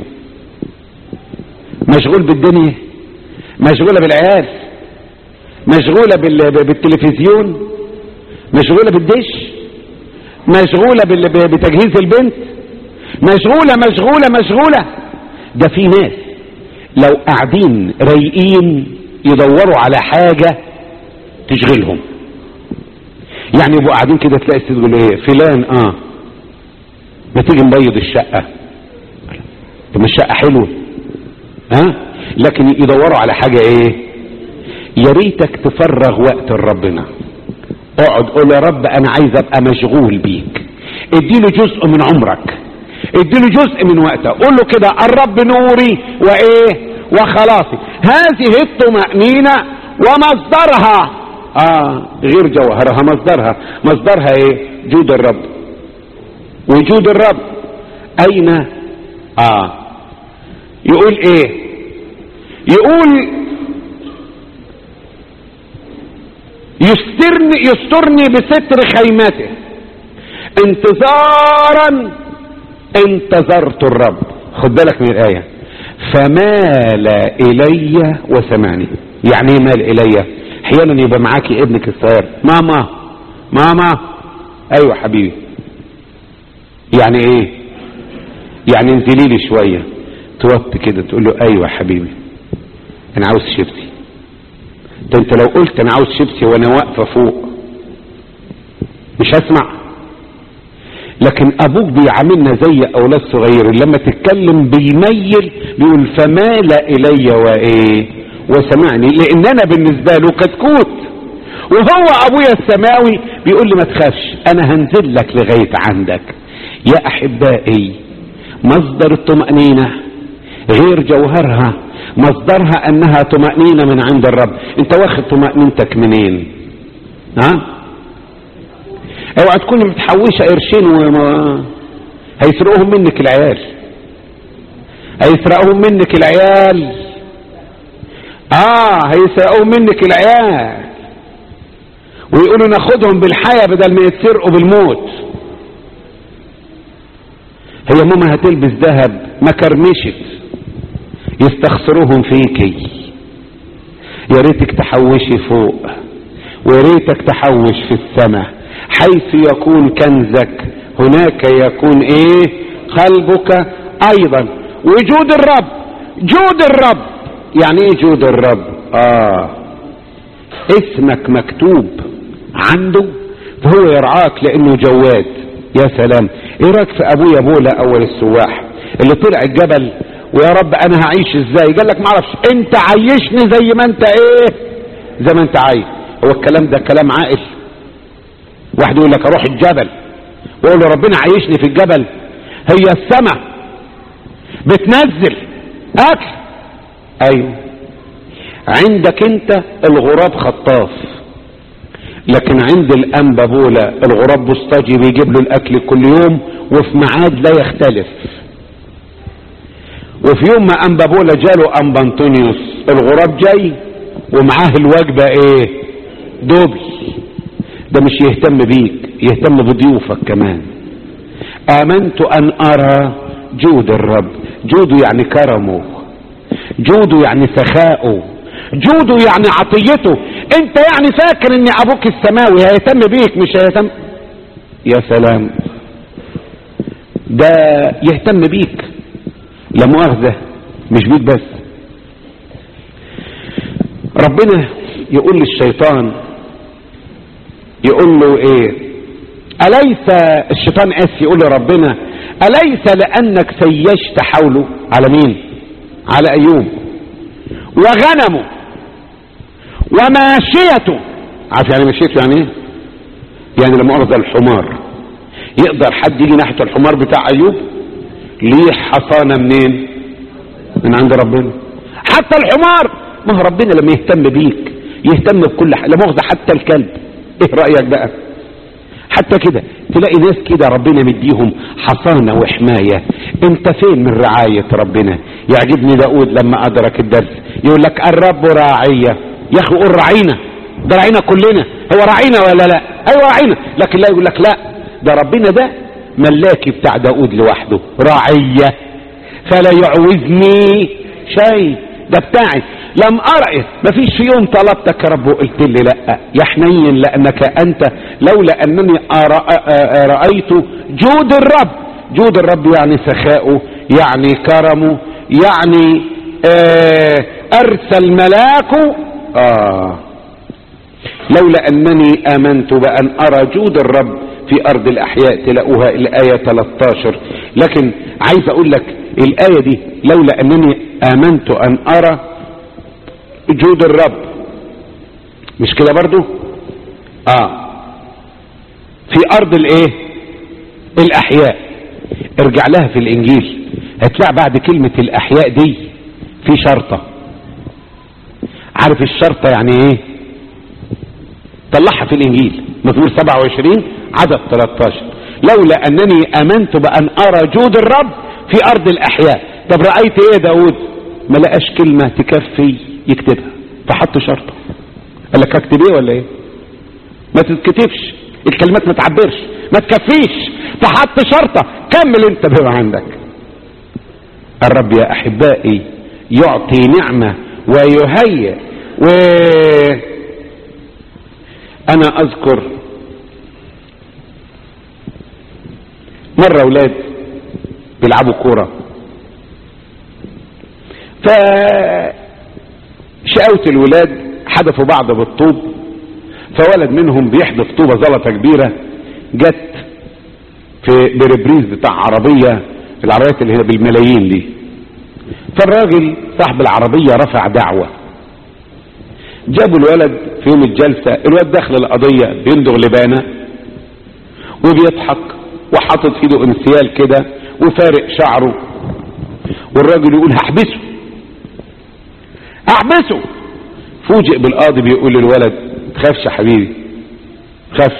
مشغول بالدنيا مشغولة بالعيال مشغولة بال- بالتلفزيون مشغولة بالدش مشغولة بال- ب- بتجهيز البنت مشغولة مشغولة مشغولة ده في ناس لو قاعدين رايقين يدوروا على حاجة تشغلهم يعني يبقوا قاعدين كده تلاقي الست تقول ايه فلان اه ما تيجي نبيض الشقة طب ما الشقة حلوة ها لكن يدوروا على حاجة ايه يا ريتك تفرغ وقت لربنا اقعد قول يا رب انا عايز ابقى مشغول بيك اديله جزء من عمرك اديله جزء من وقتك قول له كده الرب نوري وايه وخلاصي هذه الطمأنينة ومصدرها اه غير جوهرها مصدرها مصدرها ايه جود الرب وجود الرب اين اه يقول ايه يقول يسترني يسترني بستر خيمته انتظارا انتظرت الرب خد بالك من الآية فمال إلي وسمعني يعني ايه مال إلي احيانا يبقى معاكي ابنك الصغير ماما ماما ايوه حبيبي يعني ايه يعني انزلي لي شويه توطي كده تقول له ايوه حبيبي انا عاوز شيبسي ده انت لو قلت انا عاوز شيبسي وانا واقفه فوق مش هسمع لكن ابوك بيعاملنا زي اولاد صغيرين لما تتكلم بيميل بيقول فمال الي وايه وسمعني لان انا بالنسبه له كتكوت وهو ابويا السماوي بيقول لي ما تخافش انا هنزل لك لغايه عندك يا احبائي مصدر الطمانينه غير جوهرها مصدرها انها طمانينه من عند الرب انت واخد طمانينتك منين ها اوعى تكون متحوشه قرشين وما هيسرقوهم منك العيال هيسرقوهم منك العيال اه هيسرقوهم منك العيال ويقولوا ناخدهم بالحياة بدل ما يتسرقوا بالموت هي ماما هتلبس ذهب ما كرمشت يستخسروهم فيكي يا ريتك تحوشي فوق ويا ريتك تحوش في السماء حيث يكون كنزك هناك يكون ايه قلبك ايضا وجود الرب جود الرب يعني ايه جود الرب اه اسمك مكتوب عنده فهو يرعاك لانه جواد يا سلام ايه رايك في ابويا بولا اول السواح اللي طلع الجبل ويا رب انا هعيش ازاي قال لك معرفش انت عيشني زي ما انت ايه زي ما انت عايز هو الكلام ده كلام عاقل واحد يقول لك اروح الجبل ويقول له ربنا عايشني في الجبل هي السماء بتنزل اكل ايوه عندك انت الغراب خطاف لكن عند الانبا بولا الغراب بوسطجي بيجيب له الاكل كل يوم وفي ميعاد لا يختلف وفي يوم ما انبا بولا جاله انبا انطونيوس الغراب جاي ومعاه الوجبه ايه دوبل ده مش يهتم بيك يهتم بضيوفك كمان امنت ان ارى جود الرب جوده يعني كرمه جوده يعني سخاؤه جوده يعني عطيته انت يعني فاكر ان ابوك السماوي هيهتم بيك مش هيهتم يا سلام ده يهتم بيك لا مؤاخذة مش بيك بس ربنا يقول للشيطان يقول له ايه اليس الشيطان اس يقول لربنا اليس لانك سيشت حوله على مين على ايوب وغنمه وماشيته عارف يعني مشيته يعني ايه يعني لما ارضى الحمار يقدر حد يجي ناحيه الحمار بتاع ايوب ليه حصانه منين من عند ربنا حتى الحمار ما هو ربنا لما يهتم بيك يهتم بكل حاجه لا مؤاخذه حتى الكلب ايه رايك بقى حتى كده تلاقي ناس كده ربنا مديهم حصانه وحمايه انت فين من رعايه ربنا يعجبني داود لما ادرك الدرس يقول لك الرب راعيه يا اخي قول راعينا ده راعينا كلنا هو راعينا ولا لا ايوه راعينا لكن لا يقول لك لا ده ربنا ده ملاكي بتاع داود لوحده راعيه فلا يعوزني شيء ده بتاعي لم أرى مفيش في يوم طلبتك يا رب وقلت لي لا يا حنين لأنك أنت لولا أنني رأيت جود الرب جود الرب يعني سخاؤه يعني كرمه يعني آه أرسل ملاكه آه لولا أنني آمنت بأن أرى جود الرب في أرض الأحياء تلاقوها الآية 13 لكن عايز أقول لك الآية دي لولا أنني آمنت أن أرى جود الرب مش كده برضو آه في أرض الإيه الأحياء ارجع لها في الإنجيل هتلاقي بعد كلمة الأحياء دي في شرطة عارف الشرطة يعني إيه طلعها في الإنجيل مزمور 27 عدد 13 لولا أنني آمنت بأن أرى جود الرب في أرض الأحياء طب رأيت إيه داود ما لقاش كلمة تكفي يكتبها فحط شرطة قال لك اكتب ايه ولا ايه ما تتكتبش الكلمات ما تعبرش ما تكفيش فحط شرطة كمل انت بما عندك الرب يا احبائي يعطي نعمة ويهيئ و انا اذكر مرة اولاد بيلعبوا كورة ف شقاوة الولاد حدفوا بعض بالطوب فولد منهم بيحدف طوبة زلطة كبيرة جت في بريبريز بتاع عربية العربيات اللي هي بالملايين دي فالراجل صاحب العربية رفع دعوة جابوا الولد في يوم الجلسة الولد داخل القضية بيندغ لبانة وبيضحك وحاطط في ايده انسيال كده وفارق شعره والراجل يقول هحبسه احبسه فوجئ بالقاضي بيقول للولد تخافش يا حبيبي تخافش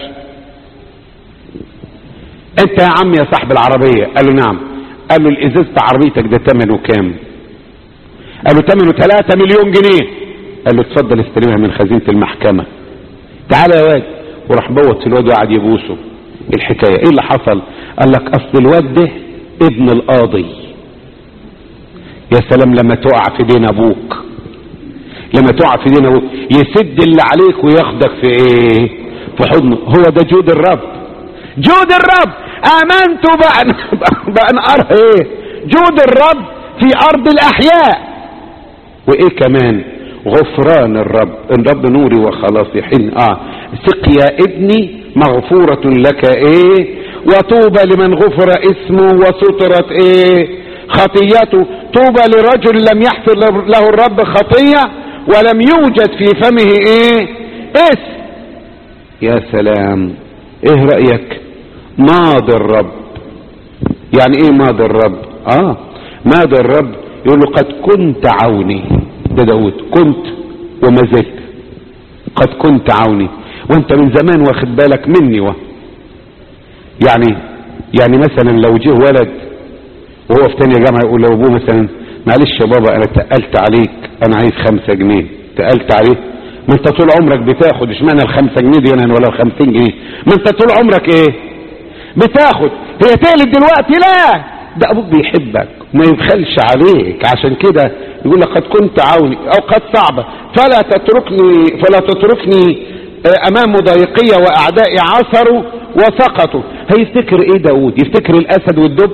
انت يا عم يا صاحب العربية قال له نعم قال له الازاز بتاع عربيتك ده ثمنه كام قال له ثمنه 3 مليون جنيه قال له اتفضل استلمها من خزينة المحكمة تعالى يا واد وراح بوت في الواد وقعد يبوسه الحكاية ايه اللي حصل قال لك اصل الواد ده ابن القاضي يا سلام لما تقع في دين ابوك لما تقع في دين ابوك يسد اللي عليك وياخدك في ايه في حضنه هو ده جود الرب جود الرب امنت بان بان ارى ايه جود الرب في ارض الاحياء وايه كمان غفران الرب الرب نوري وخلاصي حين اه ثق يا ابني مغفورة لك ايه وطوبى لمن غفر اسمه وسترت ايه خطيته طوبى لرجل لم يحفر له الرب خطية ولم يوجد في فمه ايه اسم يا سلام ايه رأيك ماضي الرب يعني ايه ماضي الرب اه ماضي الرب يقول له قد كنت عوني ده داود كنت وما زلت قد كنت عوني وانت من زمان واخد بالك مني و يعني يعني مثلا لو جه ولد وهو في تانية جامعة يقول لابوه مثلا معلش يا بابا انا تقلت عليك انا عايز خمسة جنيه تقلت عليه ما انت طول عمرك بتاخد اشمعنى الخمسة جنيه دي يعني ولا الخمسين جنيه ما انت طول عمرك ايه بتاخد هي تقلت دلوقتي لا ده ابوك بيحبك ما يبخلش عليك عشان كده يقول لك قد كنت عوني اوقات صعبة فلا تتركني فلا تتركني امام مضايقية واعدائي عثروا وسقطوا هيفتكر ايه داود يفتكر الاسد والدب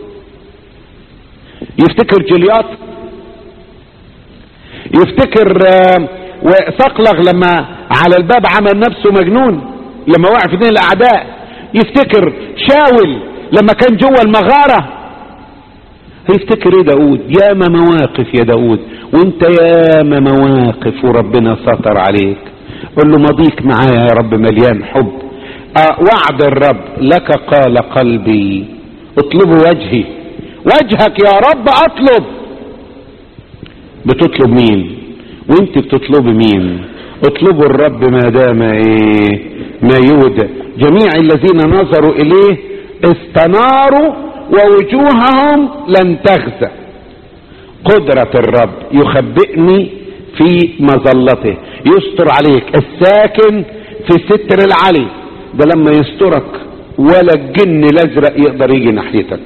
يفتكر جليات يفتكر وصقلغ لما على الباب عمل نفسه مجنون لما وقع في دين الاعداء يفتكر شاول لما كان جوه المغارة هيفتكر ايه داود ياما مواقف يا داود وانت ياما مواقف وربنا سطر عليك قل له مضيك معايا يا رب مليان حب آه وعد الرب لك قال قلبي اطلبوا وجهي وجهك يا رب اطلب بتطلب مين وانت بتطلب مين اطلبوا الرب ما دام ايه ما يودع جميع الذين نظروا اليه استناروا ووجوههم لن تغزى قدرة الرب يخبئني في مظلته يستر عليك الساكن في ستر العلي ده لما يسترك ولا الجن الازرق يقدر يجي ناحيتك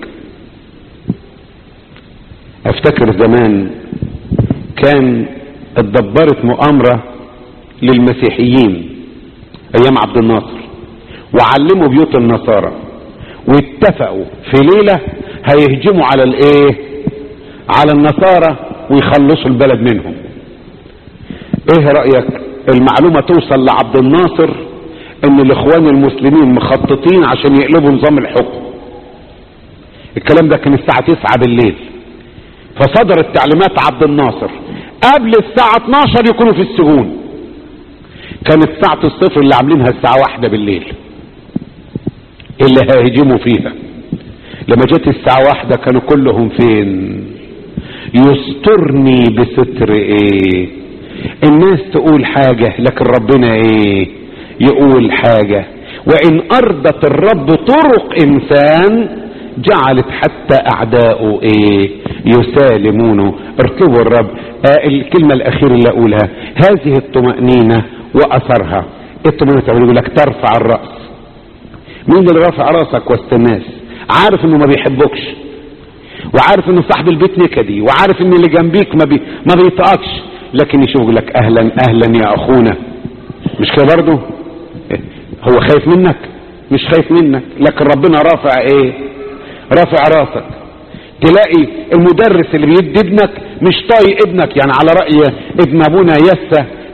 افتكر زمان كان اتدبرت مؤامرة للمسيحيين ايام عبد الناصر وعلموا بيوت النصارى واتفقوا في ليلة هيهجموا على الايه على النصارى ويخلصوا البلد منهم ايه رأيك المعلومة توصل لعبد الناصر ان الاخوان المسلمين مخططين عشان يقلبوا نظام الحكم الكلام ده كان الساعة 9 بالليل فصدرت تعليمات عبد الناصر قبل الساعة 12 يكونوا في السجون كانت ساعة الصفر اللي عاملينها الساعة واحدة بالليل اللي هيهجموا فيها لما جت الساعة واحدة كانوا كلهم فين يسترني بستر ايه الناس تقول حاجة لكن ربنا ايه يقول حاجة وان ارضت الرب طرق انسان جعلت حتى اعداؤه ايه يسالمونه اركبوا الرب آه الكلمة الاخيرة اللي اقولها هذه الطمأنينة واثرها الطمأنينة يقول لك ترفع الرأس مين اللي رافع راسك وسط الناس عارف انه ما بيحبكش وعارف انه صاحب البيت نكدي وعارف ان اللي جنبيك ما, بي ما بيطاقش لكن يشوف لك اهلا اهلا يا اخونا مش كده برضه هو خايف منك مش خايف منك لكن ربنا رافع ايه رافع راسك تلاقي المدرس اللي بيدي ابنك مش طايق ابنك يعني على رأي ابن ابونا يسة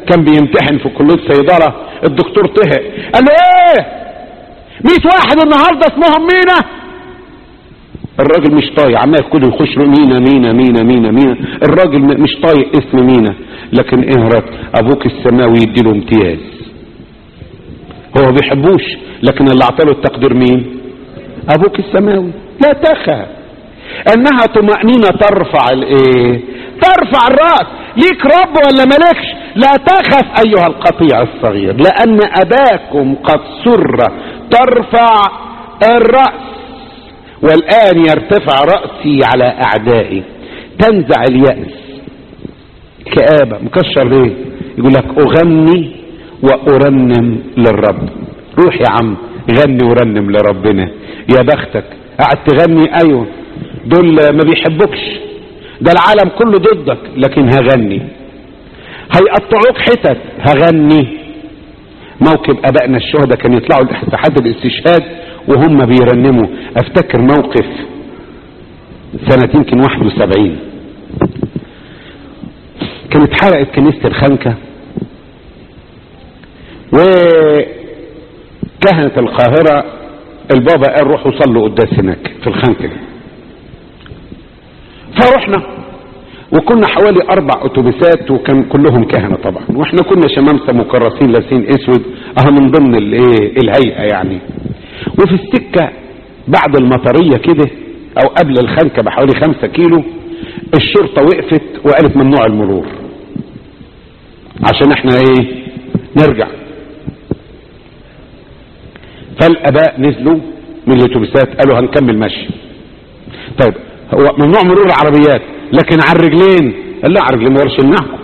كان بيمتحن في كليه صيدله الدكتور طهق قال له ايه 100 واحد النهارده اسمهم مينا الراجل مش طايق عمال كله يخش له مينا مينا مينا مينا مينا الراجل م- مش طايق اسم مينا لكن ايه رأيك ابوك السماوي يديله امتياز هو ما بيحبوش لكن اللي اعطاله التقدير مين ابوك السماوي لا تخف انها طمأنينة ترفع الايه ترفع الرأس ليك رب ولا مالكش لا تخف ايها القطيع الصغير لان اباكم قد سر ترفع الرأس والان يرتفع رأسي على اعدائي تنزع اليأس كآبة مكشر ليه يقول لك اغني وارنم للرب روح يا عم غني ورنم لربنا يا بختك قاعد تغني ايوه دول ما بيحبوكش ده العالم كله ضدك لكن هغني هيقطعوك حتت هغني موكب ابائنا الشهداء كان يطلعوا لحد الاستشهاد وهم بيرنموا افتكر موقف سنة يمكن 71 كانت حرقت كنيسة الخنكة وكهنة القاهرة البابا قال روحوا صلوا قداس هناك في الخنكة دي فرحنا وكنا حوالي اربع اتوبيسات وكان كلهم كهنة طبعا واحنا كنا شمامسة مكرسين لابسين اسود اه من ضمن الايه الهيئة يعني وفي السكة بعد المطرية كده او قبل الخنكة بحوالي خمسة كيلو الشرطة وقفت وقالت ممنوع المرور عشان احنا ايه نرجع فالاباء نزلوا من الاتوبيسات قالوا هنكمل مشي طيب هو ممنوع مرور العربيات لكن على الرجلين قال لا على الرجلين ما يقدرش يمنعكم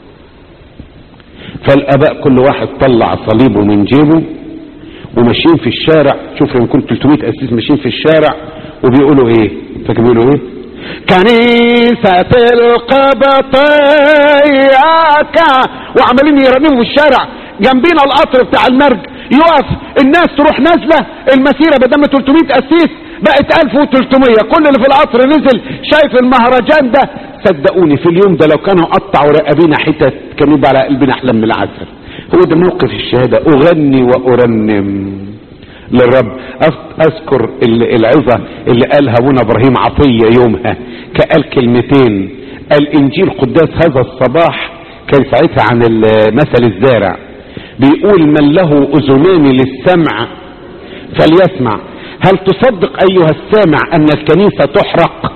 فالاباء كل واحد طلع صليبه من جيبه وماشيين في الشارع شوف لما كنت 300 قسيس ماشيين في الشارع وبيقولوا ايه فاكر بيقولوا ايه كنيسة القبطية وعمالين يرنموا في الشارع جنبينا القطر بتاع المرج يقف الناس تروح نازلة المسيرة بدم 300 قسيس بقت 1300 كل اللي في القطر نزل شايف المهرجان ده صدقوني في اليوم ده لو كانوا قطعوا رقابينا حتت كانوا يبقى على قلبنا احلى من العسل هو ده موقف الشهادة اغني وارنم للرب أف- اذكر ال- العظة اللي قالها ابونا ابراهيم عطية يومها كقال كلمتين الانجيل قداس هذا الصباح كان ساعتها عن ال- مثل الزارع بيقول من له اذنان للسمع فليسمع هل تصدق ايها السامع ان الكنيسة تحرق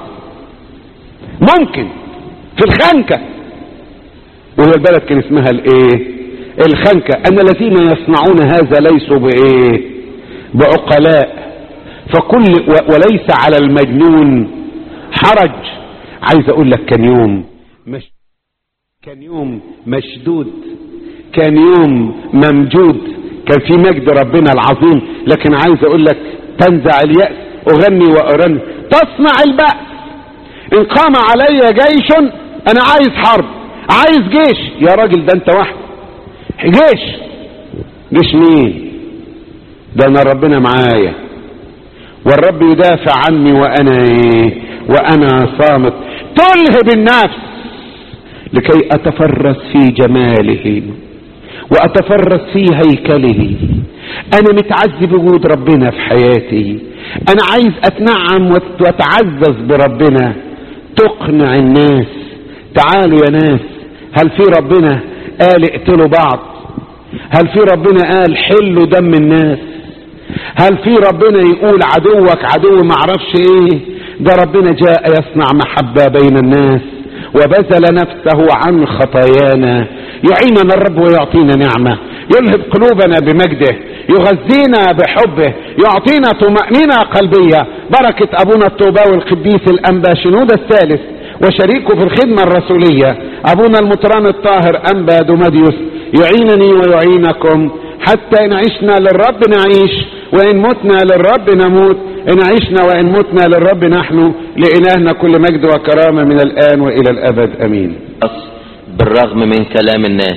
ممكن في الخنكة وهي البلد كان اسمها الايه الخنكة ان الذين يصنعون هذا ليسوا بايه بعقلاء فكل و- وليس على المجنون حرج عايز اقول لك كان يوم مش كان يوم مشدود كان يوم ممجود كان في مجد ربنا العظيم لكن عايز اقول لك تنزع اليأس اغني وارن تصنع البأس ان قام علي جيش انا عايز حرب عايز جيش يا راجل ده انت واحد جيش جيش مين ده انا ربنا معايا والرب يدافع عني وانا ايه وانا صامت تلهب النفس لكي اتفرس في جماله واتفرس في هيكله انا متعذب بوجود ربنا في حياتي انا عايز اتنعم وت- واتعزز بربنا تقنع الناس تعالوا يا ناس هل في ربنا قال اقتلوا بعض هل في ربنا قال حلوا دم الناس هل في ربنا يقول عدوك عدو معرفش ايه ده ربنا جاء يصنع محبة بين الناس وبذل نفسه عن خطايانا يعيننا الرب ويعطينا نعمة يلهب قلوبنا بمجده يغذينا بحبه يعطينا طمأنينة قلبية بركة أبونا الطوباوي القديس الأنبا شنود الثالث وشريكه في الخدمة الرسولية أبونا المطران الطاهر أنبا دوماديوس يعينني ويعينكم حتى إن عشنا للرب نعيش وإن متنا للرب نموت إن عشنا وإن متنا للرب نحن لإلهنا كل مجد وكرامة من الآن وإلى الأبد أمين بالرغم من كلام الناس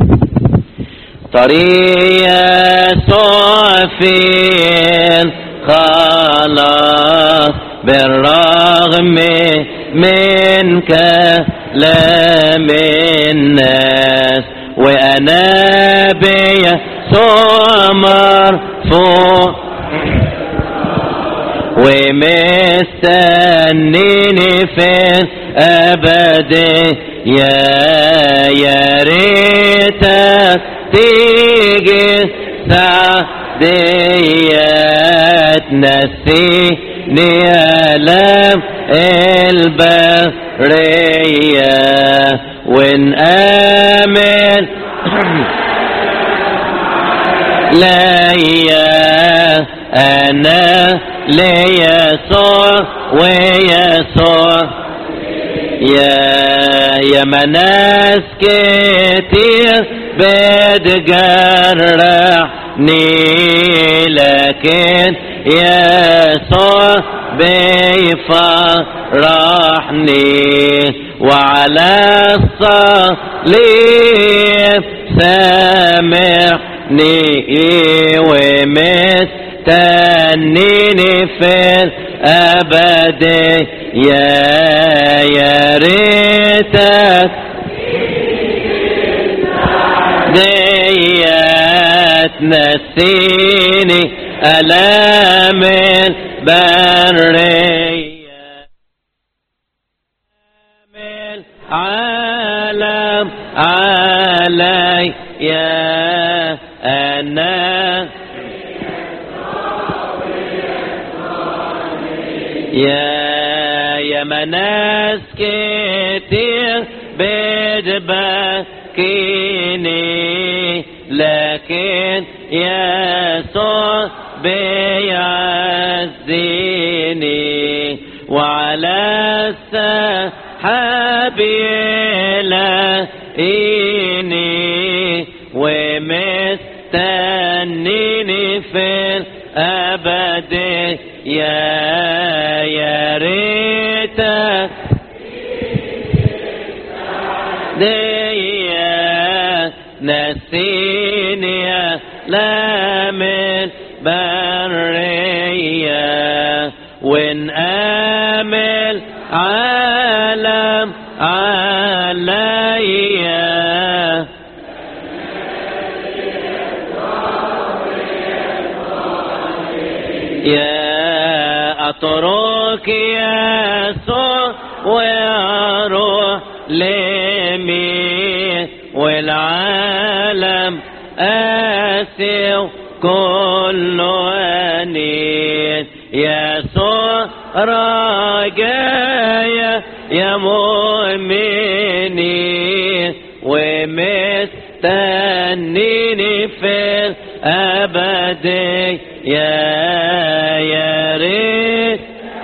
طريق يسوع فين خلاص بالرغم من كلام الناس وانا بيسوع مرفوع ومستنيني في الابد يا يا ريتك تيجي سعدية تنسيني ألم البرية ونآمن ليا أنا ليسوع ويسوع يا يا مناس كتير بتجرحني لكن يسوع بيفرحني وعلى الصليب سامحني ومستنيني في الأبد يا يا ريتك ديت نسيني ألام البرية العالم علي يا أنا يا يا مناس كتير بتبكيني لكن يسوع بيعزيني وعلى السحاب يلاقيني ومستنيني في الأبد يا يا ريتك ديا نسيني ألام البرية ونآمل عالم عليا يا أترك يسوع وأروح لمين والعالم آسي كل أنين يسوع رجايا يا مؤمنين ومستنيني في الأبد يا يا ريت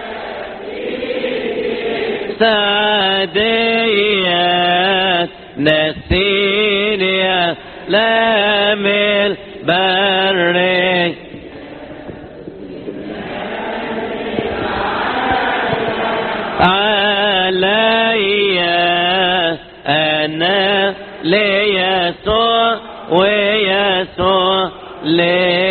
سعديات نسيني لام البري عليا أنا ليسوع ويسوع لي